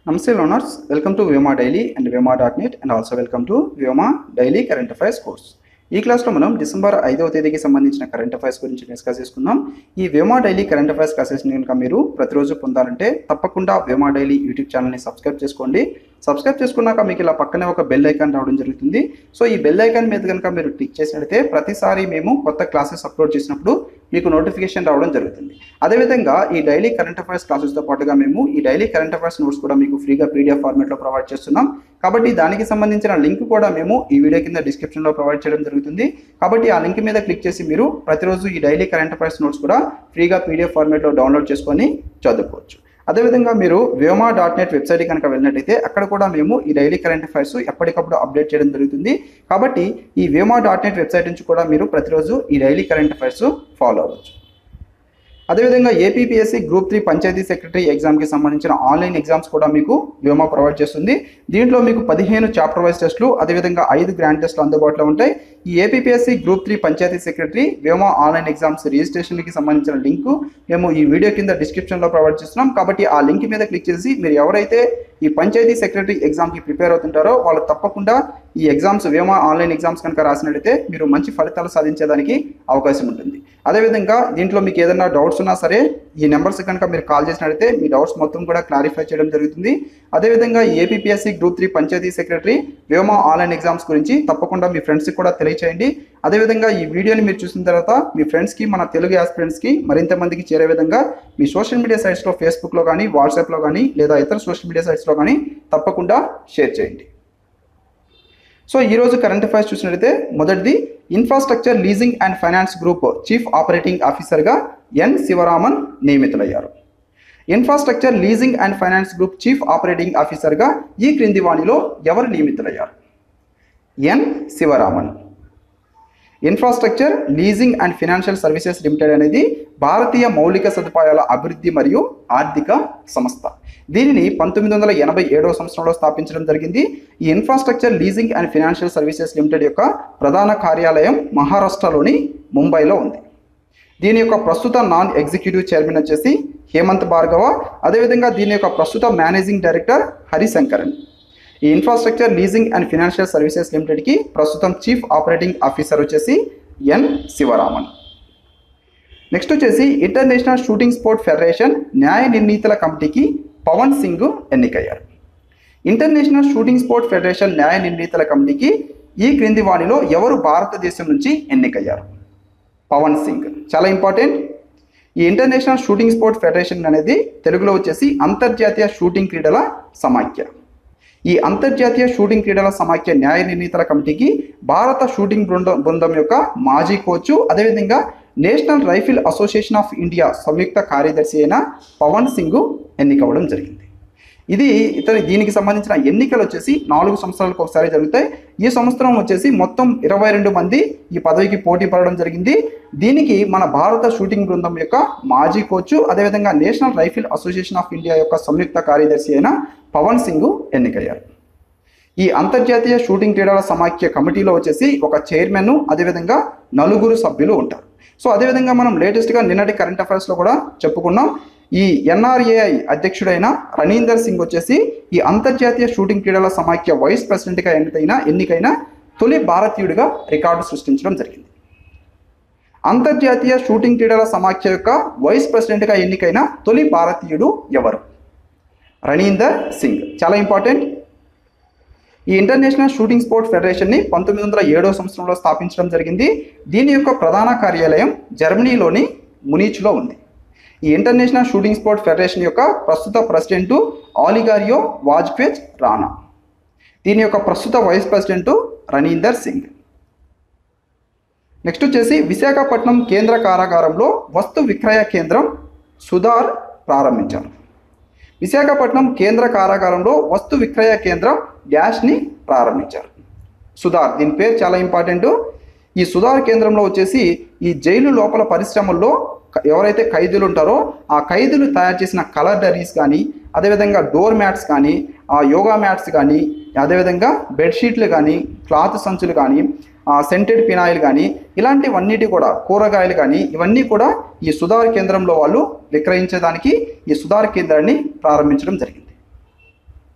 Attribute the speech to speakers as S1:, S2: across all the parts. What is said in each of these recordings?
S1: Namaste learners, welcome to Vyoma Daily and Vyoma.net and also welcome to Vyoma Daily Current Affairs course. ఈ క్లాస్లో మనం December ఐదవ తేదీకి సంబంధించిన కరెంట్ అఫైర్స్ గురించి డిస్కస్ చేసుకుందాం ఈ వేమా డైలీ కరెంట్ అఫైర్స్ క్లాసెస్ని కనుక మీరు ప్రతిరోజు పొందాలంటే తప్పకుండా వేమా డైలీ యూట్యూబ్ ఛానల్ని సబ్స్క్రైబ్ చేసుకోండి సబ్స్క్రైబ్ చేసుకున్నాక మీకు ఇలా పక్కనే ఒక బెల్ ఐకాన్ రావడం జరుగుతుంది సో ఈ బెల్ ఐకాన్ మీద కనుక మీరు క్లిక్ చేసినట్లయితే ప్రతిసారి మేము కొత్త క్లాసెస్ అప్లోడ్ చేసినప్పుడు మీకు నోటిఫికేషన్ రావడం జరుగుతుంది అదేవిధంగా ఈ డైలీ కరెంట్ అఫైర్స్ క్లాసెస్తో పాటుగా మేము ఈ డైలీ కరెంట్ అఫైర్స్ నోట్స్ కూడా మీకు ఫ్రీగా పీడిఎఫ్ ఫార్మాట్లో ప్రొవైడ్ చేస్తున్నాం కాబట్టి దానికి సంబంధించిన లింక్ కూడా మేము ఈ వీడియో కింద డిస్క్రిప్షన్లో ప్రొవైడ్ చేయడం జరుగుతుంది కాబట్టి ఆ లింక్ మీద క్లిక్ చేసి మీరు ప్రతిరోజు ఈ డైలీ కరెంట్ అఫైర్స్ నోట్స్ కూడా ఫ్రీగా పీడిఎఫ్ ఫార్మాట్లో డౌన్లోడ్ చేసుకొని చదువుకోవచ్చు అదేవిధంగా మీరు వ్యోమా డాట్ నెట్ వెబ్సైట్ కనుక వెళ్ళినట్టయితే అక్కడ కూడా మేము ఈ డైలీ కరెంట్ అఫైర్స్ ఎప్పటికప్పుడు అప్డేట్ చేయడం జరుగుతుంది కాబట్టి ఈ వ్యోమా డాట్ నెట్ వెబ్సైట్ నుంచి కూడా మీరు ప్రతిరోజు ఈ డైలీ కరెంట్ అఫైర్స్ ఫాలో అవ్వచ్చు అదేవిధంగా APPSC group three panchayat secretary ఎగ్జామ్కి సంబంధించిన ఆన్లైన్ ఎగ్జామ్స్ కూడా మీకు వ్యోమా ప్రొవైడ్ చేస్తుంది దీంట్లో మీకు పదిహేను చాప్టర్ వైజ్ టెస్టులు అదేవిధంగా ఐదు గ్రాండ్ టెస్టులు అందుబాటులో ఉంటాయి ఈ APPSC group three panchayat secretary Vyoma online exams రిజిస్ట్రేషన్కి సంబంధించిన లింకు మేము ఈ వీడియో కింద డిస్క్రిప్షన్లో ప్రొవైడ్ చేస్తున్నాం కాబట్టి ఆ లింక్ మీద క్లిక్ చేసి మీరు ఎవరైతే ఈ పంచాయతీ సెక్రటరీ ఎగ్జామ్కి ప్రిపేర్ అవుతుంటారో వాళ్ళు తప్పకుండా ఈ ఎగ్జామ్స్ వ్యోమా ఆన్లైన్ ఎగ్జామ్స్ కనుక రాసినట్లయితే మీరు మంచి ఫలితాలు సాధించేదానికి అవకాశం ఉంటుంది అదేవిధంగా దీంట్లో మీకు ఏదైనా డౌట్స్ ఉన్నా సరే ఈ నెంబర్స్ కనుక మీరు కాల్ చేసినట్లయితే మీ డౌట్స్ మొత్తం కూడా క్లారిఫై చేయడం జరుగుతుంది అదేవిధంగా APPSC group three panchayat secretary Vyoma online exams గురించి తప్పకుండా మీ ఫ్రెండ్స్కి కూడా తెలియచేయండి అదేవిధంగా ఈ వీడియోని మీరు చూసిన తర్వాత మీ ఫ్రెండ్స్కి మన తెలుగు యాస్పిరెంట్స్కి మరింత మందికి చేరే విధంగా మీ సోషల్ మీడియా సైట్స్లో ఫేస్బుక్లో కానీ వాట్సాప్లో కానీ లేదా ఇతర సోషల్ మీడియా సైట్స్లో కానీ తప్పకుండా షేర్ చేయండి సో ఈరోజు కరెంట్ అఫైర్స్ చూసినట్లయితే మొదటిది infrastructure leasing and finance group chief operating ఆఫీసర్గా ఎన్ శివరామన్ నియమితులయ్యారు infrastructure leasing and finance group chief operating ఆఫీసర్గా ఈ క్రింది వాణిలో ఎవరు నియమితులయ్యారు N Sivaraman infrastructure leasing and financial services limited అనేది భారతీయ మౌలిక సదుపాయాల అభివృద్ధి మరియు ఆర్థిక సంస్థ దీనిని పంతొమ్మిది వందల ఎనభై ఏడవ సంవత్సరంలో స్థాపించడం జరిగింది ఈ infrastructure leasing and financial services limited యొక్క ప్రధాన కార్యాలయం మహారాష్ట్రలోని ముంబైలో ఉంది దీని యొక్క ప్రస్తుత నాన్ ఎగ్జిక్యూటివ్ చైర్మన్ వచ్చేసి హేమంత్ భార్గవ అదేవిధంగా దీని యొక్క ప్రస్తుత మేనేజింగ్ డైరెక్టర్ హరిశంకరన్ ఈ infrastructure leasing and financial services లిమిటెడ్కి ప్రస్తుతం చీఫ్ ఆపరేటింగ్ ఆఫీసర్ వచ్చేసి ఎన్ శివరామన్ నెక్స్ట్ వచ్చేసి ఇంటర్నేషనల్ షూటింగ్ స్పోర్ట్ ఫెడరేషన్ న్యాయ నిర్ణీతల కమిటీకి పవన్ సింగ్ ఎన్నికయ్యారు ఇంటర్నేషనల్ షూటింగ్ స్పోర్ట్ ఫెడరేషన్ న్యాయ నిర్ణీతల కమిటీకి ఈ క్రింది వాణిలో ఎవరు భారతదేశం నుంచి ఎన్నికయ్యారు పవన్ సింగ్ చాలా ఇంపార్టెంట్ ఈ ఇంటర్నేషనల్ షూటింగ్ స్పోర్ట్ ఫెడరేషన్ అనేది తెలుగులో వచ్చేసి అంతర్జాతీయ షూటింగ్ క్రీడల సమాఖ్య ఈ అంతర్జాతీయ షూటింగ్ క్రీడల సమాఖ్య న్యాయ నిర్ణీతల కమిటీకి భారత షూటింగ్ బృందం బృందం యొక్క మాజీ కోచ్ అదేవిధంగా national rifle association of India సంయుక్త కార్యదర్శి అయిన పవన్ సింగ్ ఎన్నికవడం జరిగింది ఇది ఇతని దీనికి సంబంధించిన ఎన్నికలు వచ్చేసి నాలుగు సంవత్సరాలకు ఒకసారి జరుగుతాయి ఈ సంవత్సరం వచ్చేసి మొత్తం ఇరవై రెండు మంది ఈ పదవికి పోటీ పడడం జరిగింది దీనికి మన భారత షూటింగ్ బృందం యొక్క మాజీ కోచ్ అదేవిధంగా national rifle association of India యొక్క సంయుక్త కార్యదర్శి అయిన పవన్ సింగ్ ఎన్నికయ్యారు ఈ అంతర్జాతీయ షూటింగ్ క్రీడల సమాఖ్య కమిటీలో వచ్చేసి ఒక చైర్మన్ అదేవిధంగా నలుగురు సభ్యులు ఉంటారు సో అదేవిధంగా మనం లేటెస్ట్గా నిన్నటి కరెంట్ అఫైర్స్లో కూడా చెప్పుకున్నాం ఈ ఎన్ఆర్ఏఐ అధ్యక్షుడైన రణీందర్ సింగ్ వచ్చేసి ఈ అంతర్జాతీయ షూటింగ్ క్రీడల సమాఖ్య వైస్ ప్రెసిడెంట్గా ఎన్నికైన ఎన్నికైన తొలి భారతీయుడిగా రికార్డు సృష్టించడం జరిగింది అంతర్జాతీయ షూటింగ్ క్రీడల సమాఖ్య యొక్క వైస్ ప్రెసిడెంట్గా ఎన్నికైన తొలి భారతీయుడు ఎవరు రణీందర్ సింగ్ చాలా ఇంపార్టెంట్ ఈ ఇంటర్నేషనల్ షూటింగ్ స్పోర్ట్ ఫెడరేషన్ని పంతొమ్మిది వందల ఏడో సంవత్సరంలో స్థాపించడం జరిగింది దీని యొక్క ప్రధాన కార్యాలయం జర్మనీలోని మునీచ్లో ఉంది ఈ ఇంటర్నేషనల్ షూటింగ్ స్పోర్ట్ ఫెడరేషన్ యొక్క ప్రస్తుత ప్రెసిడెంటు ఆలిగారియో వాజ్పేజ్ రాణా దీని యొక్క ప్రస్తుత vice president Raninder Singh next వచ్చేసి విశాఖపట్నం కేంద్ర కారాగారంలో వస్తు విక్రయ కేంద్రం సుధార్ ప్రారంభించారు విశాఖపట్నం కేంద్ర కారాగారంలో వస్తు విక్రయ కేంద్రం డ్యాష్ని ప్రారంభించారు సుధార్ దీని పేరు చాలా ఇంపార్టెంట్ ఈ సుధార్ కేంద్రంలో వచ్చేసి ఈ జైలు లోపల పరిశ్రమల్లో ఎవరైతే ఖైదీలు ఉంటారో ఆ ఖైదీలు తయారు చేసిన కలర్ డరీస్ కానీ అదేవిధంగా డోర్ మ్యాట్స్ కానీ ఆ యోగా మ్యాట్స్ కానీ అదేవిధంగా బెడ్షీట్లు కానీ క్లాత్ సంచులు కానీ సెంటెడ్ పినాయిల్ కానీ ఇలాంటివన్నిటి కూడా కూరగాయలు కానీ ఇవన్నీ కూడా ఈ సుధార్ కేంద్రంలో వాళ్ళు విక్రయించడానికి ఈ సుధార్ కేంద్రాన్ని ప్రారంభించడం జరిగింది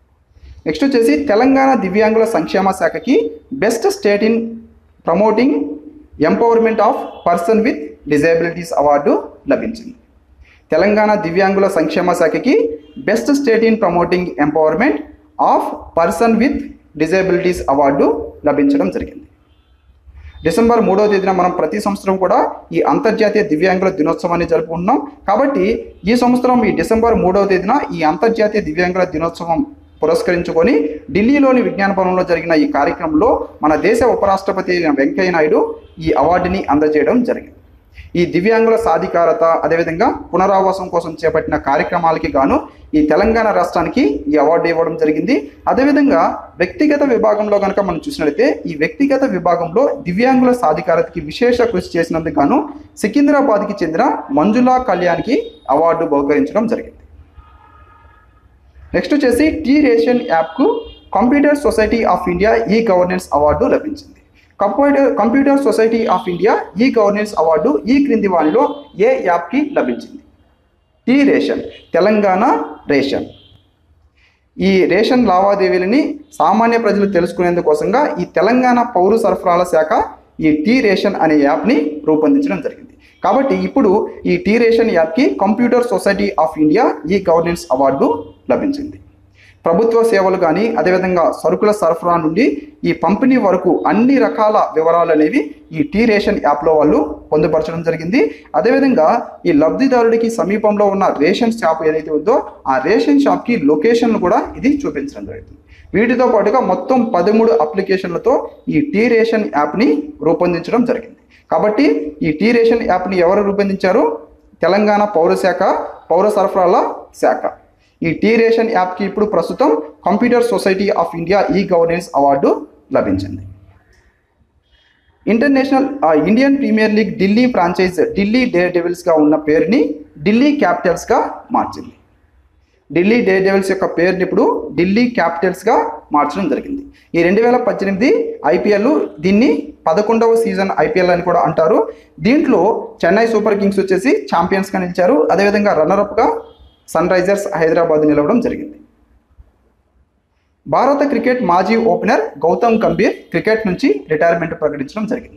S1: నెక్స్ట్ వచ్చేసి తెలంగాణ దివ్యాంగుల సంక్షేమ శాఖకి best state in promoting empowerment of person with disabilities award లభించింది తెలంగాణ దివ్యాంగుల సంక్షేమ శాఖకి best state in promoting empowerment of person with disabilities award లభించడం జరిగింది డిసెంబర్ మూడవ తేదీన మనం ప్రతి సంవత్సరం కూడా ఈ అంతర్జాతీయ దివ్యాంగుల దినోత్సవాన్ని జరుపుకుంటున్నాం కాబట్టి ఈ సంవత్సరం ఈ డిసెంబర్ మూడవ తేదీన ఈ అంతర్జాతీయ దివ్యాంగుల దినోత్సవం పురస్కరించుకొని ఢిల్లీలోని విజ్ఞాన భవనంలో జరిగిన ఈ కార్యక్రమంలో మన దేశ ఉపరాష్ట్రపతి అయిన వెంకయ్య నాయుడు ఈ అవార్డుని అందజేయడం జరిగింది ఈ దివ్యాంగుల సాధికారత అదేవిధంగా పునరావాసం కోసం చేపట్టిన కార్యక్రమాలకి గాను ఈ తెలంగాణ రాష్ట్రానికి ఈ అవార్డు ఇవ్వడం జరిగింది అదేవిధంగా వ్యక్తిగత విభాగంలో కనుక మనం చూసినట్లయితే ఈ వ్యక్తిగత విభాగంలో దివ్యాంగుల సాధికారతకి విశేష కృషి చేసినందుకు గాను సికింద్రాబాద్కి చెందిన మంజులా కళ్యాణ్కి అవార్డు బహుకరించడం జరిగింది నెక్స్ట్ వచ్చేసి టీ రేషన్ యాప్కు computer society of India e governance award లభించింది computer computer society of India e governance award ఈ క్రింది వానిలో ఏ యాప్కి లభించింది T ration Telangana ration e ration లావాదేవీలని సామాన్య ప్రజలు తెలుసుకునేందుకోసంగా ఈ తెలంగాణ పౌర సరఫరాల శాఖ ఈ టీ రేషన్ అనే యాప్ని రూపొందించడం జరిగింది కాబట్టి ఇప్పుడు ఈ టీ రేషన్ యాప్కి computer society of India e governance award లభించింది ప్రభుత్వ సేవలు కానీ అదేవిధంగా సరుకుల సరఫరా నుండి ఈ పంపిణీ వరకు అన్ని రకాల వివరాలు అనేవి ఈ టీ రేషన్ యాప్లో వాళ్ళు పొందుపరచడం జరిగింది అదేవిధంగా ఈ లబ్ధిదారుడికి సమీపంలో ఉన్న రేషన్ షాప్ ఏదైతే ఉందో ఆ రేషన్ షాప్కి లొకేషన్ కూడా ఇది చూపించడం జరుగుతుంది వీటితో పాటుగా మొత్తం పదమూడు అప్లికేషన్లతో ఈ టీ రేషన్ యాప్ని రూపొందించడం జరిగింది కాబట్టి ఈ టీ రేషన్ యాప్ని ఎవరు రూపొందించారు తెలంగాణ పౌర శాఖ పౌర సరఫరాల శాఖ ఈ టీ రేషన్ యాప్కి ఇప్పుడు ప్రస్తుతం computer society of India e governance award international ఇంటర్నేషనల్ ఆ, Indian premier league Delhi franchise Delhi డే డెవిల్స్గా ఉన్న పేరుని ఢిల్లీ క్యాపిటల్స్గా మార్చింది ఢిల్లీ డే డెవిల్స్ యొక్క పేరుని ఇప్పుడు ఢిల్లీ క్యాపిటల్స్గా మార్చడం జరిగింది ఈ రెండు వేల పద్దెనిమిది ఐపీఎల్ దీన్ని పదకొండవ సీజన్ ఐపీఎల్ అని కూడా అంటారు దీంట్లో చెన్నై సూపర్ కింగ్స్ వచ్చేసి ఛాంపియన్స్గా నిలిచారు అదేవిధంగా రన్నరప్గా సన్ రైజర్స్ హైదరాబాద్ నిలవడం జరిగింది భారత క్రికెట్ మాజీ ఓపెనర్ గౌతమ్ గంభీర్ క్రికెట్ నుంచి రిటైర్మెంట్ ప్రకటించడం జరిగింది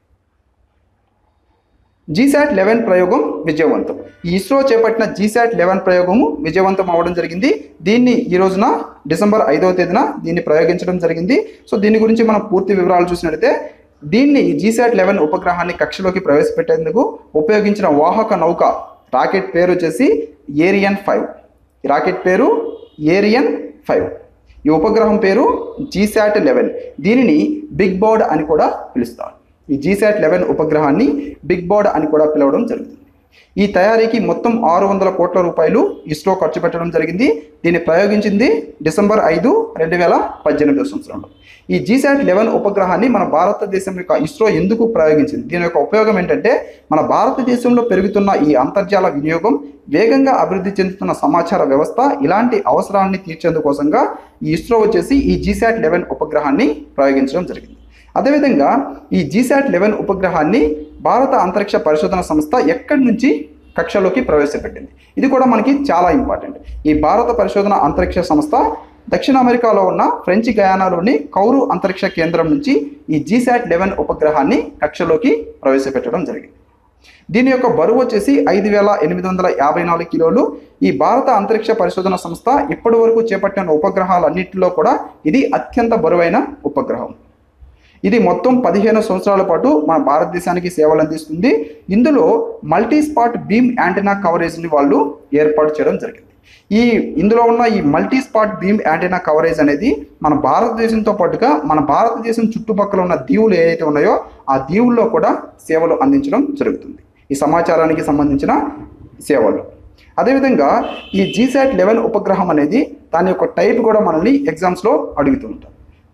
S1: జీశాట్ లెవెన్ ప్రయోగం విజయవంతం ఈ ఇస్రో చేపట్టిన జీశాట్ లెవెన్ ప్రయోగము విజయవంతం అవ్వడం జరిగింది దీన్ని ఈ రోజున డిసెంబర్ ఐదవ తేదీన దీన్ని ప్రయోగించడం జరిగింది సో దీని గురించి మనం పూర్తి వివరాలు చూసినట్లయితే దీన్ని జీశాట్ లెవెన్ ఉపగ్రహాన్ని కక్షలోకి ప్రవేశపెట్టేందుకు ఉపయోగించిన వాహక నౌక రాకెట్ పేరు వచ్చేసి ఏరియన్ ఫైవ్ ఈ రాకెట్ పేరు ఏరియన్ ఫైవ్ ఈ ఉపగ్రహం పేరు జీశాట్ లెవెన్ దీనిని బిగ్ బర్డ్ అని కూడా పిలుస్తారు ఈ జీశాట్ లెవెన్ ఉపగ్రహాన్ని బిగ్ బర్డ్ అని కూడా పిలవడం జరుగుతుంది ఈ తయారీకి మొత్తం ఆరు వందల కోట్ల రూపాయలు ఇస్రో ఖర్చు పెట్టడం జరిగింది దీన్ని ప్రయోగించింది డిసెంబర్ ఐదు రెండు వేల పద్దెనిమిదో సంవత్సరంలో ఈ జీశాట్ లెవెన్ ఉపగ్రహాన్ని మన భారతదేశం యొక్క ఇస్రో ఎందుకు ప్రయోగించింది దీని యొక్క ఉపయోగం ఏంటంటే మన భారతదేశంలో పెరుగుతున్న ఈ అంతర్జాల వినియోగం వేగంగా అభివృద్ధి చెందుతున్న సమాచార వ్యవస్థ ఇలాంటి అవసరాన్ని తీర్చేందుకోసంగా ఈ ఇస్రో వచ్చేసి ఈ జీశాట్ లెవెన్ ఉపగ్రహాన్ని ప్రయోగించడం జరిగింది అదేవిధంగా ఈ జీశాట్ లెవెన్ ఉపగ్రహాన్ని భారత అంతరిక్ష పరిశోధన సంస్థ ఎక్కడి నుంచి కక్షలోకి ప్రవేశపెట్టింది ఇది కూడా మనకి చాలా ఇంపార్టెంట్ ఈ భారత పరిశోధన అంతరిక్ష సంస్థ దక్షిణ అమెరికాలో ఉన్న ఫ్రెంచ్ గయానాలోని కౌరు అంతరిక్ష కేంద్రం నుంచి ఈ జీశాట్ లెవెన్ ఉపగ్రహాన్ని కక్షలోకి ప్రవేశపెట్టడం జరిగింది దీని యొక్క బరువు వచ్చేసి ఐదు వేల ఎనిమిది వందల యాభై నాలుగు కిలోలు ఈ భారత అంతరిక్ష పరిశోధన సంస్థ ఇప్పటి వరకు చేపట్టిన ఉపగ్రహాలన్నింటిలో కూడా ఇది అత్యంత బరువైన ఉపగ్రహం ఇది మొత్తం పదిహేను సంవత్సరాల పాటు మన భారతదేశానికి సేవలు అందిస్తుంది ఇందులో మల్టీ స్పాట్ బీమ్ యాంటెనా కవరేజ్ని వాళ్ళు ఏర్పాటు చేయడం జరిగింది ఈ ఇందులో ఉన్న ఈ multi spot beam antenna coverage అనేది మన భారతదేశంతో పాటుగా మన భారతదేశం చుట్టుపక్కల ఉన్న దీవులు ఏవైతే ఉన్నాయో ఆ దీవుల్లో కూడా సేవలు అందించడం జరుగుతుంది ఈ సమాచారానికి సంబంధించిన సేవలు అదేవిధంగా ఈ జీశాట్ లెవెన్ ఉపగ్రహం అనేది దాని యొక్క టైప్ కూడా మనల్ని ఎగ్జామ్స్లో అడుగుతూ ఉంటారు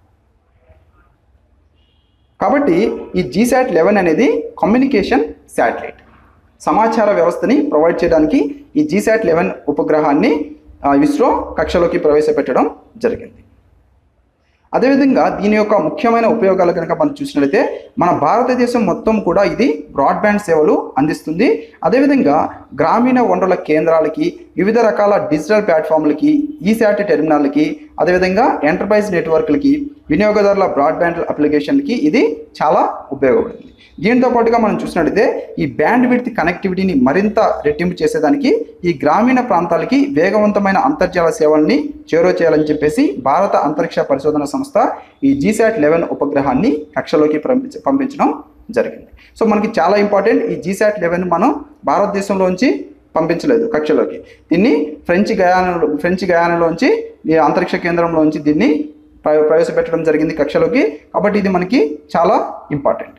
S1: కాబట్టి ఈ జీశాట్ లెవెన్ అనేది కమ్యూనికేషన్ శాటిలైట్ సమాచార వ్యవస్థని ప్రొవైడ్ చేయడానికి ఈ జీశాట్ లెవెన్ ఉపగ్రహాన్ని ఆ, ఇస్రో కక్షలోకి ప్రవేశపెట్టడం జరిగింది అదేవిధంగా దీని యొక్క ముఖ్యమైన ఉపయోగాలు కనుక మనం చూసినట్లయితే మన భారతదేశం మొత్తం కూడా ఇది బ్రాడ్బ్యాండ్ సేవలు అందిస్తుంది అదేవిధంగా గ్రామీణ వనరుల కేంద్రాలకి వివిధ రకాల డిజిటల్ ప్లాట్ఫామ్లకి ఈశాట్ టెర్మినల్లకి అదేవిధంగా ఎంటర్ప్రైజ్ నెట్వర్క్లకి వినియోగదారుల బ్రాడ్బ్యాండ్ అప్లికేషన్కి ఇది చాలా ఉపయోగపడుతుంది దీంతో పాటుగా మనం చూసినట్లయితే ఈ బ్యాండ్ విడ్త్ కనెక్టివిటీని మరింత రెట్టింపు చేసేదానికి ఈ గ్రామీణ ప్రాంతాలకి వేగవంతమైన అంతర్జాల సేవల్ని చేరువ చేయాలని చెప్పేసి భారత అంతరిక్ష పరిశోధన సంస్థ ఈ జీశాట్ లెవెన్ ఉపగ్రహాన్ని కక్షలోకి పంపించ పంపించడం జరిగింది సో మనకి చాలా ఇంపార్టెంట్ ఈ జీశాట్ లెవెన్ మనం భారతదేశంలోంచి పంపించలేదు కక్షలోకి దీన్ని ఫ్రెంచ్ గయానలో ఫ్రెంచ్ గయానలోంచి ఈ అంతరిక్ష కేంద్రంలోంచి దీన్ని ప్రవ- ప్రవేశపెట్టడం జరిగింది కక్షలోకి కాబట్టి ఇది మనకి చాలా ఇంపార్టెంట్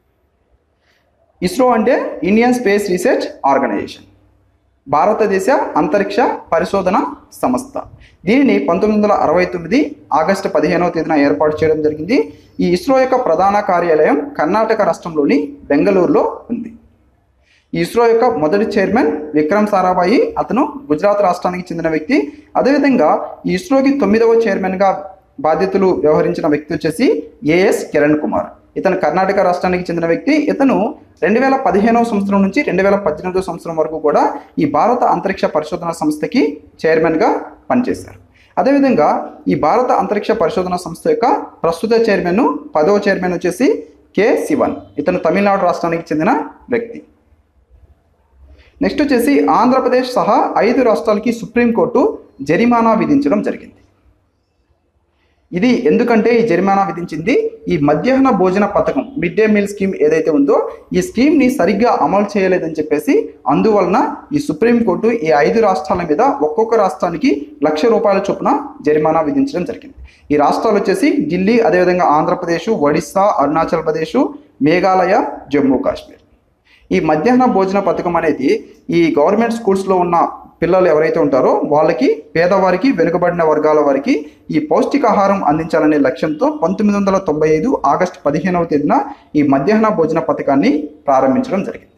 S1: ఇస్రో అంటే ఇండియన్ స్పేస్ రీసెర్చ్ ఆర్గనైజేషన్ భారతదేశ అంతరిక్ష పరిశోధన సంస్థ దీనిని పంతొమ్మిది వందల అరవై తొమ్మిది ఆగస్టు పదిహేనవ తేదీన ఏర్పాటు చేయడం జరిగింది ఈ ఇస్రో యొక్క ప్రధాన కార్యాలయం కర్ణాటక రాష్ట్రంలోని బెంగళూరులో ఉంది ఈ ఇస్రో యొక్క మొదటి చైర్మన్ విక్రమ్ సారాభాయి అతను గుజరాత్ రాష్ట్రానికి చెందిన వ్యక్తి అదేవిధంగా ఈ ఇస్రోకి తొమ్మిదవ చైర్మన్గా బాధ్యతలు వ్యవహరించిన వ్యక్తి వచ్చేసి ఏఎస్ కిరణ్ కుమార్ ఇతను కర్ణాటక రాష్ట్రానికి చెందిన వ్యక్తి ఇతను రెండు వేల పదిహేనవ సంవత్సరం నుంచి రెండు వేల పద్దెనిమిదవ సంవత్సరం వరకు కూడా ఈ భారత అంతరిక్ష పరిశోధన సంస్థకి చైర్మన్గా పనిచేశారు అదేవిధంగా ఈ భారత అంతరిక్ష పరిశోధన సంస్థ యొక్క ప్రస్తుత చైర్మన్ పదవ చైర్మన్ వచ్చేసి కె శివన్ ఇతను తమిళనాడు రాష్ట్రానికి చెందిన వ్యక్తి నెక్స్ట్ వచ్చేసి ఆంధ్రప్రదేశ్ సహా ఐదు రాష్ట్రాలకి సుప్రీంకోర్టు జరిమానా విధించడం జరిగింది ఇది ఎందుకంటే ఈ జరిమానా విధించింది ఈ మధ్యాహ్న భోజన పథకం మిడ్ డే మీల్ స్కీమ్ ఏదైతే ఉందో ఈ స్కీమ్ని సరిగ్గా అమలు చేయలేదని చెప్పేసి అందువలన ఈ సుప్రీంకోర్టు ఈ ఐదు రాష్ట్రాల మీద ఒక్కొక్క రాష్ట్రానికి లక్ష రూపాయల చొప్పున జరిమానా విధించడం జరిగింది ఈ రాష్ట్రాలు వచ్చేసి ఢిల్లీ అదేవిధంగా ఆంధ్రప్రదేశ్ ఒడిస్సా అరుణాచల్ ప్రదేశ్ మేఘాలయ జమ్మూ కాశ్మీర్ ఈ మధ్యాహ్న భోజన పథకం అనేది ఈ గవర్నమెంట్ స్కూల్స్లో ఉన్న పిల్లలు ఎవరైతే ఉంటారో వాళ్ళకి పేదవారికి వెనుకబడిన వర్గాల వారికి ఈ పౌష్టికాహారం అందించాలనే లక్ష్యంతో పంతొమ్మిది వందల తొంభై ఐదు ఆగస్టు పదిహేనవ తేదీన ఈ మధ్యాహ్న భోజన పథకాన్ని ప్రారంభించడం జరిగింది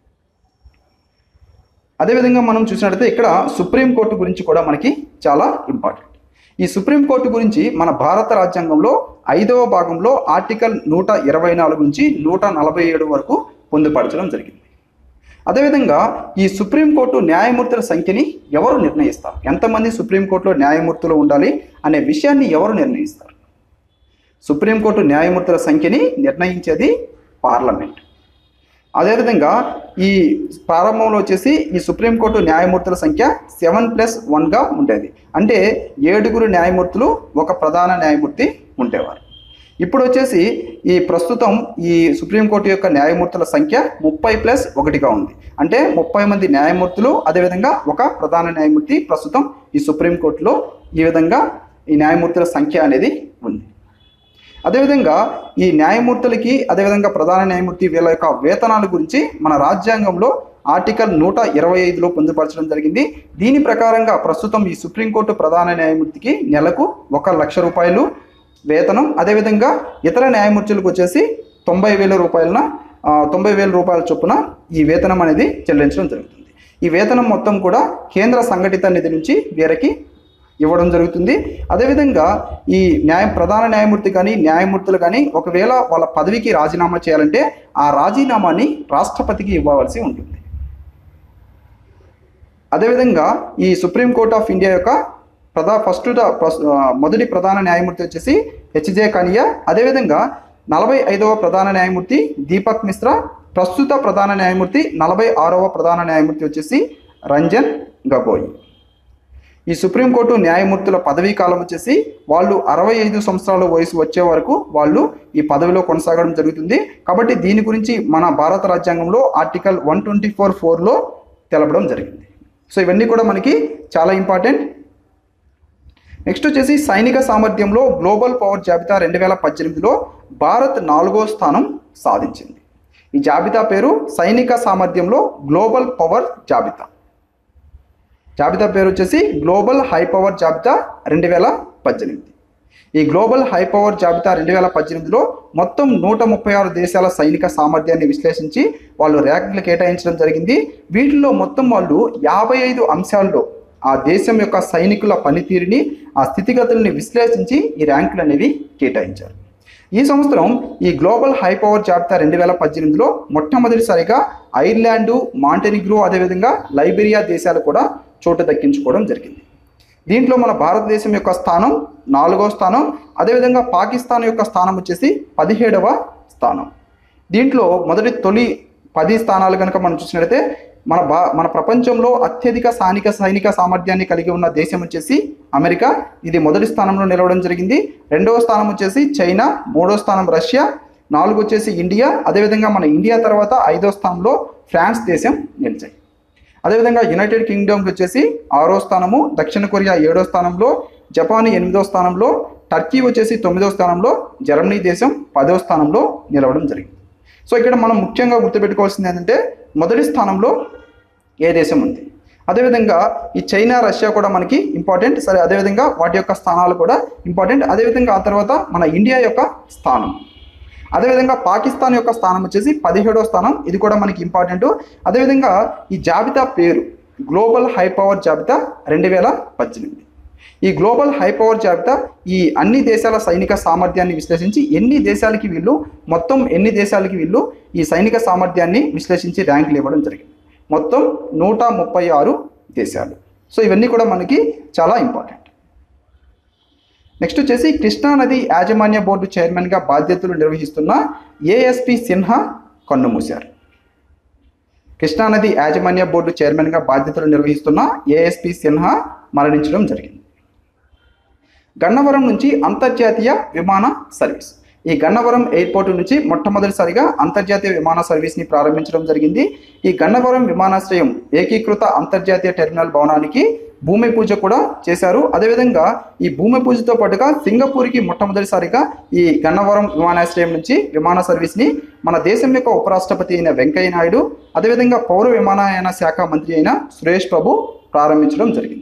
S1: అదేవిధంగా మనం చూసినట్లయితే ఇక్కడ సుప్రీంకోర్టు గురించి కూడా మనకి చాలా ఇంపార్టెంట్ ఈ సుప్రీంకోర్టు గురించి మన భారత రాజ్యాంగంలో ఐదవ భాగంలో ఆర్టికల్ నూట ఇరవై నాలుగు నుంచి నూట నలభై ఏడు వరకు పొందుపరచడం జరిగింది అదేవిధంగా ఈ సుప్రీంకోర్టు న్యాయమూర్తుల సంఖ్యని ఎవరు నిర్ణయిస్తారు ఎంతమంది సుప్రీంకోర్టులో న్యాయమూర్తులు ఉండాలి అనే విషయాన్ని ఎవరు నిర్ణయిస్తారు సుప్రీంకోర్టు న్యాయమూర్తుల సంఖ్యని నిర్ణయించేది పార్లమెంట్ అదేవిధంగా ఈ ప్రారంభంలో వచ్చేసి ఈ సుప్రీంకోర్టు న్యాయమూర్తుల సంఖ్య సెవెన్ ప్లస్ వన్గా ఉండేది అంటే ఏడుగురు న్యాయమూర్తులు ఒక ప్రధాన న్యాయమూర్తి ఉండేవారు ఇప్పుడు వచ్చేసి ఈ ప్రస్తుతం ఈ సుప్రీంకోర్టు యొక్క న్యాయమూర్తుల సంఖ్య ముప్పై ప్లస్ ఒకటిగా ఉంది అంటే ముప్పై మంది న్యాయమూర్తులు అదేవిధంగా ఒక ప్రధాన న్యాయమూర్తి ప్రస్తుతం ఈ సుప్రీంకోర్టులో ఈ విధంగా ఈ న్యాయమూర్తుల సంఖ్య అనేది ఉంది అదేవిధంగా ఈ న్యాయమూర్తులకి అదేవిధంగా ప్రధాన న్యాయమూర్తి వీళ్ళ యొక్క వేతనాల గురించి మన రాజ్యాంగంలో ఆర్టికల్ నూట ఇరవై ఐదులో పొందుపరచడం జరిగింది దీని ప్రకారంగా ప్రస్తుతం ఈ సుప్రీంకోర్టు ప్రధాన న్యాయమూర్తికి నెలకు ఒక లక్ష రూపాయలు వేతనం అదేవిధంగా ఇతర న్యాయమూర్తులకు వచ్చేసి తొంభై వేల రూపాయలన ఆ, తొంభై వేల రూపాయల చొప్పున ఈ వేతనం అనేది చెల్లించడం జరుగుతుంది ఈ వేతనం మొత్తం కూడా కేంద్ర సంఘటిత నిధి నుంచి వీరికి ఇవ్వడం జరుగుతుంది అదేవిధంగా ఈ న్యాయ ప్రధాన న్యాయమూర్తి కానీ న్యాయమూర్తులు కానీ ఒకవేళ వాళ్ళ పదవికి రాజీనామా చేయాలంటే ఆ రాజీనామాని రాష్ట్రపతికి ఇవ్వవలసి ఉంటుంది అదేవిధంగా ఈ సుప్రీం కోర్ట్ ఆఫ్ ఇండియా యొక్క ప్రధా ఫస్ట్ మొదటి ప్రధాన న్యాయమూర్తి వచ్చేసి హెచ్జే కనియా అదేవిధంగా నలభై ఐదవ ప్రధాన న్యాయమూర్తి దీపక్ మిశ్రా ప్రస్తుత ప్రధాన న్యాయమూర్తి నలభై ఆరవ ప్రధాన న్యాయమూర్తి వచ్చేసి రంజన్ గగోయ్ ఈ సుప్రీంకోర్టు న్యాయమూర్తుల పదవీ కాలం వచ్చేసి వాళ్ళు అరవై ఐదు సంవత్సరాల వయసు వచ్చే వరకు వాళ్ళు ఈ పదవిలో కొనసాగడం జరుగుతుంది కాబట్టి దీని గురించి మన భారత రాజ్యాంగంలో ఆర్టికల్ వన్ ట్వంటీ ఫోర్ ఫోర్లో తెలపడం జరిగింది సో ఇవన్నీ కూడా మనకి చాలా ఇంపార్టెంట్ నెక్స్ట్ వచ్చేసి సైనిక సామర్థ్యంలో గ్లోబల్ పవర్ జాబితా రెండు వేల పద్దెనిమిదిలో భారత్ నాలుగో స్థానం సాధించింది ఈ జాబితా పేరు సైనిక సామర్థ్యంలో గ్లోబల్ పవర్ జాబితా జాబితా పేరు వచ్చేసి గ్లోబల్ హై పవర్ జాబితా రెండు వేల పద్దెనిమిది ఈ గ్లోబల్ హై పవర్ జాబితా రెండు వేల పద్దెనిమిదిలో మొత్తం నూట ముప్పై ఆరు దేశాల సైనిక సామర్థ్యాన్ని విశ్లేషించి వాళ్ళు ర్యాంకులు కేటాయించడం జరిగింది వీటిల్లో మొత్తం వాళ్ళు యాభై ఐదు అంశాల్లో ఆ దేశం యొక్క సైనికుల పనితీరుని ఆ స్థితిగతుల్ని విశ్లేషించి ఈ ర్యాంకులు అనేవి కేటాయించారు ఈ సంవత్సరం ఈ గ్లోబల్ హై పవర్ జాబితా రెండు వేల పద్దెనిమిదిలో మొట్టమొదటిసారిగా ఐర్లాండు మాంటెనిగ్రో అదేవిధంగా లైబీరియా దేశాలు కూడా చోటు దక్కించుకోవడం జరిగింది దీంట్లో మన భారతదేశం యొక్క స్థానం నాలుగో స్థానం అదేవిధంగా పాకిస్తాన్ యొక్క స్థానం వచ్చేసి పదిహేడవ స్థానం దీంట్లో మొదటి తొలి పది స్థానాలు కనుక మనం చూసినట్లయితే మన భా మన ప్రపంచంలో అత్యధిక స్థానిక సైనిక సామర్థ్యాన్ని కలిగి ఉన్న దేశం వచ్చేసి అమెరికా ఇది మొదటి స్థానంలో నిలవడం జరిగింది రెండవ స్థానం వచ్చేసి చైనా మూడో స్థానం రష్యా నాలుగు వచ్చేసి ఇండియా అదేవిధంగా మన ఇండియా తర్వాత ఐదో స్థానంలో ఫ్రాన్స్ దేశం నిలిచాయి అదేవిధంగా యునైటెడ్ కింగ్డమ్కి వచ్చేసి ఆరో స్థానము దక్షిణ కొరియా ఏడో స్థానంలో జపాన్ ఎనిమిదో స్థానంలో టర్కీ వచ్చేసి తొమ్మిదో స్థానంలో జర్మనీ దేశం పదో స్థానంలో నిలవడం జరిగింది సో ఇక్కడ మనం ముఖ్యంగా గుర్తుపెట్టుకోవాల్సింది ఏంటంటే మొదటి స్థానంలో ఏ దేశం ఉంది అదేవిధంగా ఈ చైనా రష్యా కూడా మనకి ఇంపార్టెంట్ సరే అదేవిధంగా వాటి యొక్క స్థానాలు కూడా ఇంపార్టెంట్ అదేవిధంగా ఆ తర్వాత మన ఇండియా యొక్క స్థానం అదేవిధంగా పాకిస్తాన్ యొక్క స్థానం వచ్చేసి పదిహేడో స్థానం ఇది కూడా మనకి ఇంపార్టెంట్ అదేవిధంగా ఈ జాబితా పేరు గ్లోబల్ హై పవర్ జాబితా రెండు వేల పద్దెనిమిది ఈ గ్లోబల్ హై పవర్ జాబితా ఈ అన్ని దేశాల సైనిక సామర్థ్యాన్ని విశ్లేషించి ఎన్ని దేశాలకి వీళ్ళు మొత్తం ఎన్ని దేశాలకి వీళ్ళు ఈ సైనిక సామర్థ్యాన్ని విశ్లేషించి ర్యాంకులు ఇవ్వడం జరిగింది మొత్తం నూట ముప్పై ఆరు దేశాలు సో ఇవన్నీ కూడా మనకి చాలా ఇంపార్టెంట్ నెక్స్ట్ వచ్చేసి కృష్ణా నది యాజమాన్య బోర్డు చైర్మన్గా బాధ్యతలు నిర్వహిస్తున్న ఏఎస్పి సిన్హా కన్నుమూశారు కృష్ణానది యాజమాన్య బోర్డు చైర్మన్గా బాధ్యతలు నిర్వహిస్తున్న ఏఎస్పి సిన్హా మరణించడం జరిగింది గన్నవరం నుంచి అంతర్జాతీయ విమాన సర్వీస్ ఈ గన్నవరం ఎయిర్పోర్ట్ నుంచి మొట్టమొదటిసారిగా అంతర్జాతీయ విమాన సర్వీస్ని ప్రారంభించడం జరిగింది ఈ గన్నవరం విమానాశ్రయం ఏకీకృత అంతర్జాతీయ టెర్మినల్ భవనానికి భూమి పూజ కూడా చేశారు అదేవిధంగా ఈ భూమి పూజతో పాటుగా సింగపూర్కి మొట్టమొదటిసారిగా ఈ గన్నవరం విమానాశ్రయం నుంచి విమాన సర్వీస్ని మన దేశం యొక్క ఉపరాష్ట్రపతి అయిన వెంకయ్య నాయుడు అదేవిధంగా పౌర విమానయాన శాఖ మంత్రి అయిన సురేష్ ప్రభు ప్రారంభించడం జరిగింది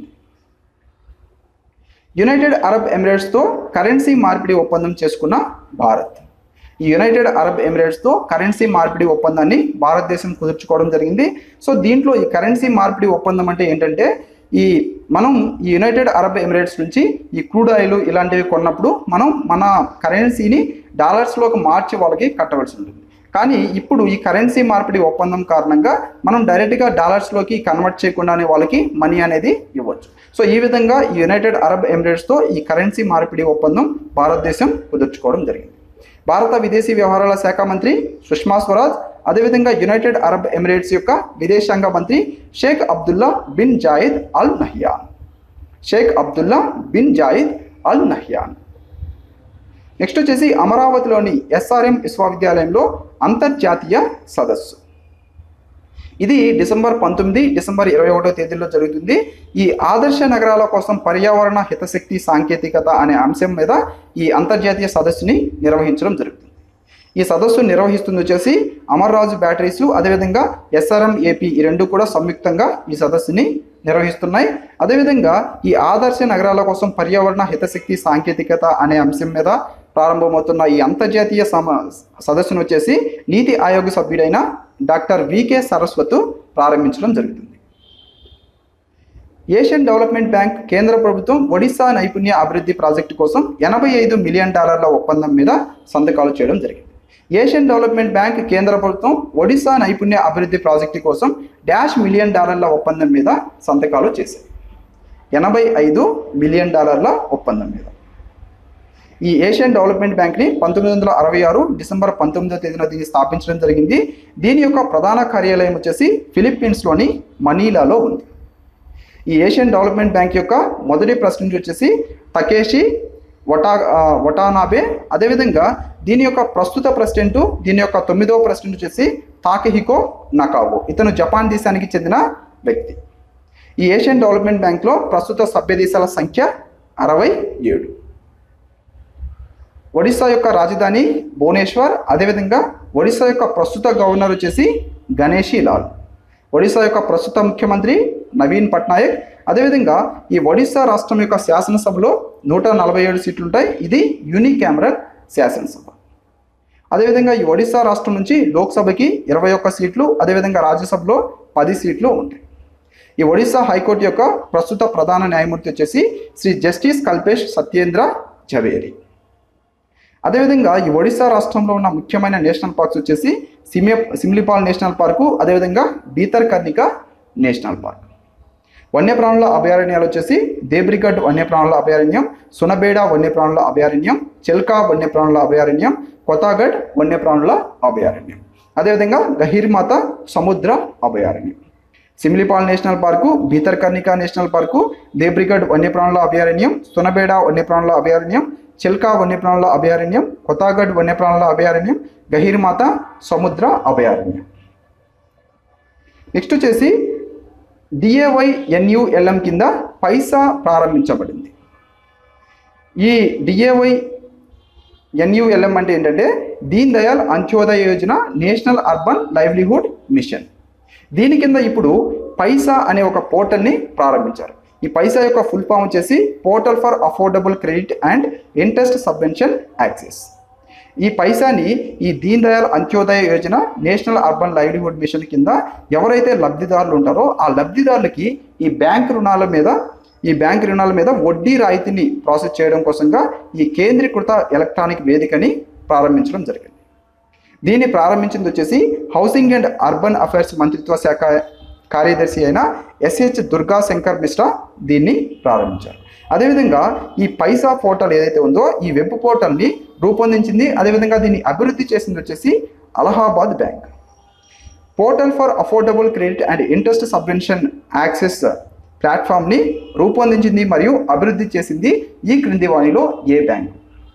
S1: యునైటెడ్ అరబ్ ఎమిరేట్స్తో కరెన్సీ మార్పిడి ఒప్పందం చేసుకున్న భారత్ ఈ యునైటెడ్ అరబ్ ఎమిరేట్స్తో కరెన్సీ మార్పిడి ఒప్పందాన్ని భారతదేశం కుదుర్చుకోవడం జరిగింది సో దీంట్లో ఈ కరెన్సీ మార్పిడి ఒప్పందం అంటే ఏంటంటే ఈ మనం ఈ యునైటెడ్ అరబ్ ఎమిరేట్స్ నుంచి ఈ క్రూడ్ ఆయిల్ ఇలాంటివి కొన్నప్పుడు మనం మన కరెన్సీని డాలర్స్లోకి మార్చి వాళ్ళకి కట్టవలసి ఉంటుంది కానీ ఇప్పుడు ఈ కరెన్సీ మార్పిడి ఒప్పందం కారణంగా మనం డైరెక్ట్గా డాలర్స్లోకి కన్వర్ట్ చేయకుండానే వాళ్ళకి మనీ అనేది ఇవ్వచ్చు సో ఈ విధంగా ఈ యునైటెడ్ అరబ్ ఎమిరేట్స్తో ఈ కరెన్సీ మార్పిడి ఒప్పందం భారతదేశం కుదుర్చుకోవడం జరిగింది భారత విదేశీ వ్యవహారాల శాఖ మంత్రి సుష్మా స్వరాజ్ అదేవిధంగా యునైటెడ్ అరబ్ ఎమిరేట్స్ యొక్క విదేశాంగ మంత్రి Sheikh Abdullah bin Zayed Al Nahyan Sheikh Abdullah bin Zayed Al Nahyan next వచ్చేసి అమరావతిలోని ఎస్ఆర్ఎం విశ్వవిద్యాలయంలో అంతర్జాతీయ సదస్సు ఇది డిసెంబర్ పంతొమ్మిది డిసెంబర్ ఇరవై ఒకటో తేదీలో జరుగుతుంది ఈ ఆదర్శ నగరాల కోసం పర్యావరణ హితశక్తి సాంకేతికత అనే అంశం మీద ఈ అంతర్జాతీయ సదస్సుని నిర్వహించడం జరుగుతుంది ఈ సదస్సు నిర్వహిస్తుంది వచ్చేసి అమర్రాజు బ్యాటరీస్ అదేవిధంగా ఎస్ఆర్ఎం ఏపీ ఈ రెండు కూడా సంయుక్తంగా ఈ సదస్సుని నిర్వహిస్తున్నాయి అదేవిధంగా ఈ ఆదర్శ నగరాల కోసం పర్యావరణ హితశక్తి సాంకేతికత అనే అంశం మీద ప్రారంభమవుతున్న ఈ అంతర్జాతీయ సమ సదస్సును వచ్చేసి నీతి ఆయోగ్ సభ్యుడైన డాక్టర్ వికే సరస్వత్ ప్రారంభించడం జరుగుతుంది ఏషియన్ డెవలప్మెంట్ బ్యాంక్ కేంద్ర ప్రభుత్వం ఒడిశా నైపుణ్య అభివృద్ధి ప్రాజెక్టు కోసం ఎనభై ఐదు మిలియన్ డాలర్ల ఒప్పందం మీద సంతకాలు చేయడం జరిగింది ఏషియన్ డెవలప్మెంట్ బ్యాంక్ కేంద్ర ప్రభుత్వం ఒడిశా నైపుణ్య అభివృద్ధి ప్రాజెక్టు కోసం డాష్ మిలియన్ డాలర్ల ఒప్పందం మీద సంతకాలు చేశాయి ఎనభై ఐదు మిలియన్ డాలర్ల ఒప్పందం మీద ఈ ఏషియన్ డెవలప్మెంట్ బ్యాంక్ని పంతొమ్మిది వందల అరవై ఆరు డిసెంబర్ పంతొమ్మిదో తేదీన దీన్ని స్థాపించడం జరిగింది దీని యొక్క ప్రధాన కార్యాలయం వచ్చేసి ఫిలిప్పీన్స్లోని మనీలాలో ఉంది ఈ ఏషియన్ డెవలప్మెంట్ బ్యాంక్ యొక్క మొదటి ప్రెసిడెంట్ వచ్చేసి తకేషి వటా ఆ, వటానాబే అదేవిధంగా దీని యొక్క ప్రస్తుత ప్రెసిడెంట్ దీని యొక్క తొమ్మిదవ ప్రెసిడెంట్ వచ్చేసి తాకెహికో నకావో ఇతను జపాన్ దేశానికి చెందిన వ్యక్తి ఈ ఏషియన్ డెవలప్మెంట్ బ్యాంక్లో ప్రస్తుత సభ్య దేశాల సంఖ్య అరవై ఏడు ఒడిశా యొక్క రాజధాని భువనేశ్వర్ అదేవిధంగా ఒడిశా యొక్క ప్రస్తుత గవర్నర్ వచ్చేసి గణేషి లాల్ ఒడిశా యొక్క ప్రస్తుత ముఖ్యమంత్రి నవీన్ పట్నాయక్ అదేవిధంగా ఈ ఒడిశా రాష్ట్రం యొక్క శాసనసభలో నూట నలభై ఏడు సీట్లు ఉంటాయి ఇది యూనికామరల్ శాసనసభ అదేవిధంగా ఈ ఒడిశా రాష్ట్రం నుంచి లోక్సభకి ఇరవై ఒక్క సీట్లు అదేవిధంగా రాజ్యసభలో పది సీట్లు ఉంటాయి ఈ ఒడిశా హైకోర్టు యొక్క ప్రస్తుత ప్రధాన న్యాయమూర్తి వచ్చేసి శ్రీ జస్టిస్ కల్పేష్ సత్యేంద్ర జవేరి అదేవిధంగా ఈ ఒడిశా రాష్ట్రంలో ఉన్న ముఖ్యమైన నేషనల్ పార్క్స్ వచ్చేసి సిమియ సిమ్లిపాల్ నేషనల్ పార్కు అదేవిధంగా బీతర్ కర్ణిక నేషనల్ పార్క్ వన్యప్రాణుల అభయారణ్యాలు వచ్చేసి దేబ్రిగఢ్ వన్యప్రాణుల అభయారణ్యం సునబేడ వన్యప్రాణుల అభయారణ్యం చెల్కా వన్యప్రాణుల అభయారణ్యం కొత్తగఢ్ వన్యప్రాణుల అభయారణ్యం అదేవిధంగా గహీర్మాత సముద్ర అభయారణ్యం Simlipal national park Bhitarkanika national park Debrigarh వన్యప్రాణుల అభయారణ్యం సునబేడ వన్యప్రాణుల అభయారణ్యం చిల్కా వన్యప్రాణుల అభయారణ్యం కొత్తగఢ్ వన్యప్రాణుల అభయారణ్యం గహీర్మాత సముద్ర అభయారణ్యం నెక్స్ట్ వచ్చేసి డిఏవై ఎన్యుఎల్ఎం కింద పైసా ప్రారంభించబడింది ఈ డిఏవై ఎన్యుఎల్ఎం అంటే ఏంటంటే Deen Dayal Antyodaya Yojana national urban livelihood mission దీని కింద ఇప్పుడు పైసా అనే ఒక పోర్టల్ని ప్రారంభించారు ఈ పైసా యొక్క ఫుల్ ఫామ్ వచ్చేసి portal for affordable credit and interest subvention access ఈ పైసాని ఈ Deen Dayal Antyodaya Yojana national urban livelihood mission కింద ఎవరైతే లబ్ధిదారులు ఉంటారో ఆ లబ్ధిదారులకి ఈ బ్యాంక్ రుణాల మీద ఈ బ్యాంక్ రుణాల మీద వడ్డీ రాయితీని ప్రాసెస్ చేయడం కోసంగా ఈ కేంద్రీకృత ఎలక్ట్రానిక్ వేదికని ప్రారంభించడం జరిగింది దీన్ని ప్రారంభించింది వచ్చేసి హౌసింగ్ అండ్ అర్బన్ అఫైర్స్ మంత్రిత్వ శాఖ కార్యదర్శి అయిన ఎస్హెచ్ దుర్గా శంకర్ మిశ్రా దీన్ని ప్రారంభించారు అదేవిధంగా ఈ పైసా పోర్టల్ ఏదైతే ఉందో ఈ వెబ్ పోర్టల్ని రూపొందించింది అదేవిధంగా దీన్ని అభివృద్ధి చేసింది వచ్చేసి Allahabad bank portal for affordable credit and interest subvention access ప్లాట్ఫామ్ని రూపొందించింది మరియు అభివృద్ధి చేసింది ఈ క్రింది వాణిలో ఏ బ్యాంక్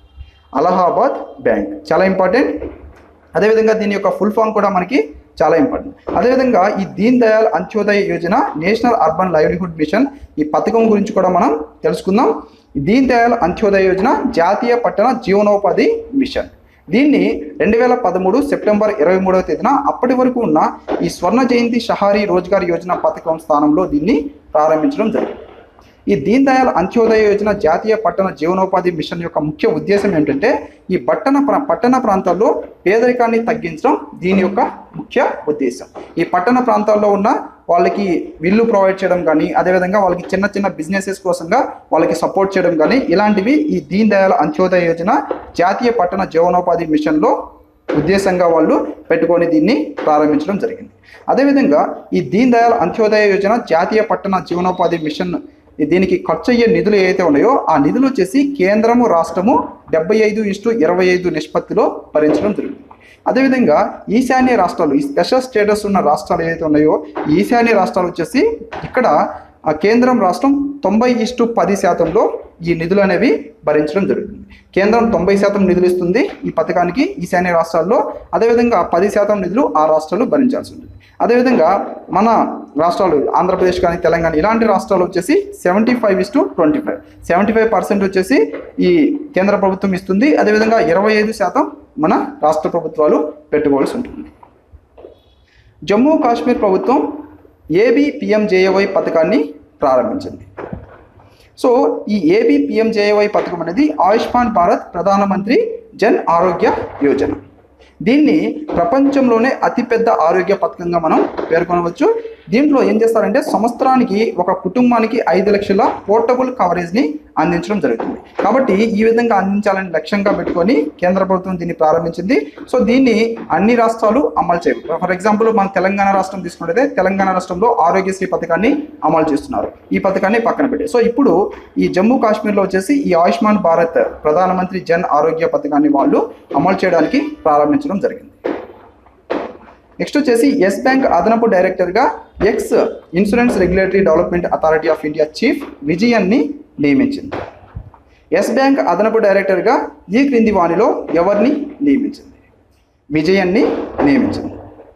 S1: అలహాబాద్ బ్యాంక్ చాలా ఇంపార్టెంట్ అదేవిధంగా దీని యొక్క ఫుల్ ఫామ్ కూడా మనకి చాలా ఇంపార్టెంట్ అదేవిధంగా ఈ Deen Dayal Antyodaya Yojana national urban livelihood mission ఈ పథకం గురించి కూడా మనం తెలుసుకుందాం ఈ దీన్ దయాల్ అంత్యోదయ యోజన జాతీయ పట్టణ జీవనోపాధి మిషన్ దీన్ని రెండు వేల పదమూడు సెప్టెంబర్ ఇరవై మూడవ తేదీన అప్పటి వరకు ఉన్న ఈ స్వర్ణ జయంతి షహారీ రోజ్గార్ యోజన పథకం స్థానంలో దీన్ని ప్రారంభించడం జరిగింది ఈ దీన్ దయాల్ అంత్యోదయ యోజన జాతీయ పట్టణ జీవనోపాధి మిషన్ యొక్క ముఖ్య ఉద్దేశం ఏంటంటే ఈ పట్టణ ప్రా- పట్టణ ప్రాంతాల్లో పేదరికాన్ని తగ్గించడం దీని యొక్క ముఖ్య ఉద్దేశం ఈ పట్టణ ప్రాంతాల్లో ఉన్న వాళ్ళకి ఇల్లు ప్రొవైడ్ చేయడం కానీ అదేవిధంగా వాళ్ళకి చిన్న చిన్న బిజినెసెస్ కోసంగా వాళ్ళకి సపోర్ట్ చేయడం కానీ ఇలాంటివి ఈ దీన్ దయాల్ అంత్యోదయ యోజన జాతీయ పట్టణ జీవనోపాధి మిషన్లో ఉద్దేశంగా వాళ్ళు పెట్టుకొని దీన్ని ప్రారంభించడం జరిగింది అదేవిధంగా ఈ దీన్ దయాల్ అంత్యోదయ యోజన జాతీయ పట్టణ జీవనోపాధి మిషన్ దీనికి ఖర్చు అయ్యే నిధులు ఏవైతే ఉన్నాయో ఆ నిధులు వచ్చేసి కేంద్రము రాష్ట్రము డెబ్బై ఐదు ఇస్టు ఇరవై ఐదు నిష్పత్తిలో భరించడం జరుగుతుంది అదేవిధంగా ఈశాన్య రాష్ట్రాలు ఈ స్పెషల్ స్టేటస్ ఉన్న రాష్ట్రాలు ఏవైతే ఉన్నాయో ఈ ఈశాన్య రాష్ట్రాలు వచ్చేసి ఇక్కడ ఆ కేంద్రం రాష్ట్రం తొంభై ఇస్టు పది శాతంలో ఈ నిధులు అనేవి భరించడం జరుగుతుంది కేంద్రం తొంభై శాతం నిధులు ఇస్తుంది ఈ పథకానికి ఈశాన్య రాష్ట్రాల్లో అదేవిధంగా పది శాతం నిధులు ఆ రాష్ట్రాలు భరించాల్సి ఉంటుంది అదేవిధంగా మన రాష్ట్రాలు ఆంధ్రప్రదేశ్ కానీ తెలంగాణ ఇలాంటి రాష్ట్రాలు వచ్చేసి seventy five is to twenty five seventy five percent వచ్చేసి ఈ కేంద్ర ప్రభుత్వం ఇస్తుంది అదేవిధంగా ఇరవై ఐదు శాతం మన రాష్ట్ర ప్రభుత్వాలు పెట్టుకోవాల్సి ఉంటుంది జమ్మూ కాశ్మీర్ ప్రభుత్వం ఏబీ పిఎంజేఏవై పథకాన్ని ప్రారంభించింది సో ఈ ఏబీ పిఎంజేఏవై పథకం అనేది ఆయుష్మాన్ భారత్ ప్రధానమంత్రి జన్ ఆరోగ్య యోజన దీన్ని ప్రపంచంలోనే అతిపెద్ద ఆరోగ్య పథకంగా మనం పేర్కొనవచ్చు దీంట్లో ఏం చేస్తారంటే సంవత్సరానికి ఒక కుటుంబానికి ఐదు లక్షల పోర్టబుల్ కవరేజ్ని అందించడం జరుగుతుంది కాబట్టి ఈ విధంగా అందించాలని లక్ష్యంగా పెట్టుకొని కేంద్ర ప్రభుత్వం దీన్ని ప్రారంభించింది సో దీన్ని అన్ని రాష్ట్రాలు అమలు చేయవు ఫర్ ఎగ్జాంపుల్ మన తెలంగాణ రాష్ట్రం తీసుకుంటే తెలంగాణ రాష్ట్రంలో ఆరోగ్యశ్రీ పథకాన్ని అమలు చేస్తున్నారు ఈ పథకాన్ని పక్కన పెట్టి సో ఇప్పుడు ఈ జమ్మూ కాశ్మీర్లో వచ్చేసి ఈ ఆయుష్మాన్ భారత్ ప్రధానమంత్రి జన్ ఆరోగ్య పథకాన్ని వాళ్ళు అమలు చేయడానికి ప్రారంభించడం జరిగింది నెక్స్ట్ వచ్చేసి ఎస్ బ్యాంక్ అదనపు డైరెక్టర్గా ex insurance regulatory development authority of India chief విజయన్ని నియమించింది ఎస్ బ్యాంక్ అదనపు డైరెక్టర్గా ఈ క్రింది వాణిలో ఎవరిని నియమించింది విజయన్ని నియమించింది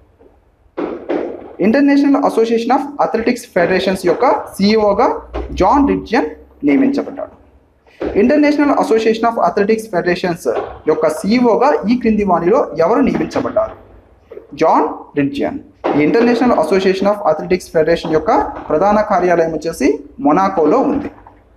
S1: international association of athletics federations యొక్క సిఇఓగా జాన్ రిడ్జియన్ నియమించబడ్డాడు international association of athletics federations యొక్క సిఇఓగా ఈ క్రింది వాణిలో ఎవరు నియమించబడ్డారు జాన్ రిడ్జియన్ ఈ international association of athletics federation యొక్క ప్రధాన కార్యాలయం వచ్చేసి మొనాకోలో ఉంది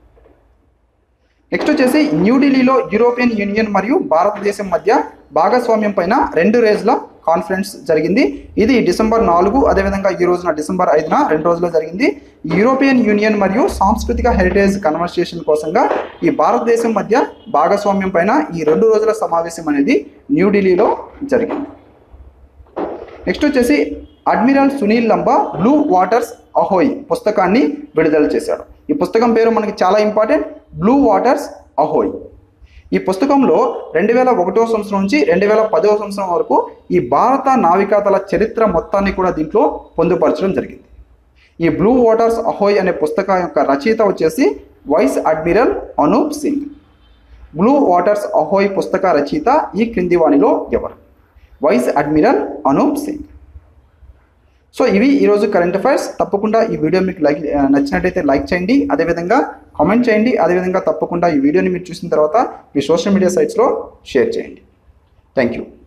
S1: నెక్స్ట్ వచ్చేసి న్యూఢిల్లీలో యూరోపియన్ యూనియన్ మరియు భారతదేశం మధ్య భాగస్వామ్యం పైన రెండు రేజ్ల కాన్ఫరెన్స్ జరిగింది ఇది డిసెంబర్ నాలుగు అదేవిధంగా ఈ రోజున డిసెంబర్ ఐదున రెండు రోజుల్లో జరిగింది యూరోపియన్ యూనియన్ మరియు సాంస్కృతిక హెరిటేజ్ కన్వర్సేషన్ కోసంగా ఈ భారతదేశం మధ్య భాగస్వామ్యం పైన ఈ రెండు రోజుల సమావేశం అనేది న్యూఢిల్లీలో జరిగింది నెక్స్ట్ వచ్చేసి admiral Sunil Lanba blue waters ahoy పుస్తకాన్ని విడుదల చేశాడు ఈ పుస్తకం పేరు మనకి చాలా ఇంపార్టెంట్ బ్లూ వాటర్స్ అహోయ్ ఈ పుస్తకంలో రెండు వేల ఒకటో సంవత్సరం నుంచి రెండు వేల పదవ సంవత్సరం వరకు ఈ భారత నావికాదళ చరిత్ర మొత్తాన్ని కూడా దీంట్లో పొందుపరచడం జరిగింది ఈ బ్లూ వాటర్స్ అహోయ్ అనే పుస్తకం యొక్క రచయిత వచ్చేసి vice admiral Anup Singh blue waters ahoy పుస్తక రచయిత ఈ క్రింది వాణిలో ఎవరు vice admiral Anup Singh so ఇవి ఈరోజు కరెంట్ అఫైర్స్ తప్పకుండా ఈ వీడియో మీకు లైక్ నచ్చినట్టయితే లైక్ చేయండి అదేవిధంగా కామెంట్ చేయండి అదేవిధంగా తప్పకుండా ఈ వీడియోని మీరు చూసిన తర్వాత మీ సోషల్ మీడియా సైట్స్లో షేర్ చేయండి థ్యాంక్ యూ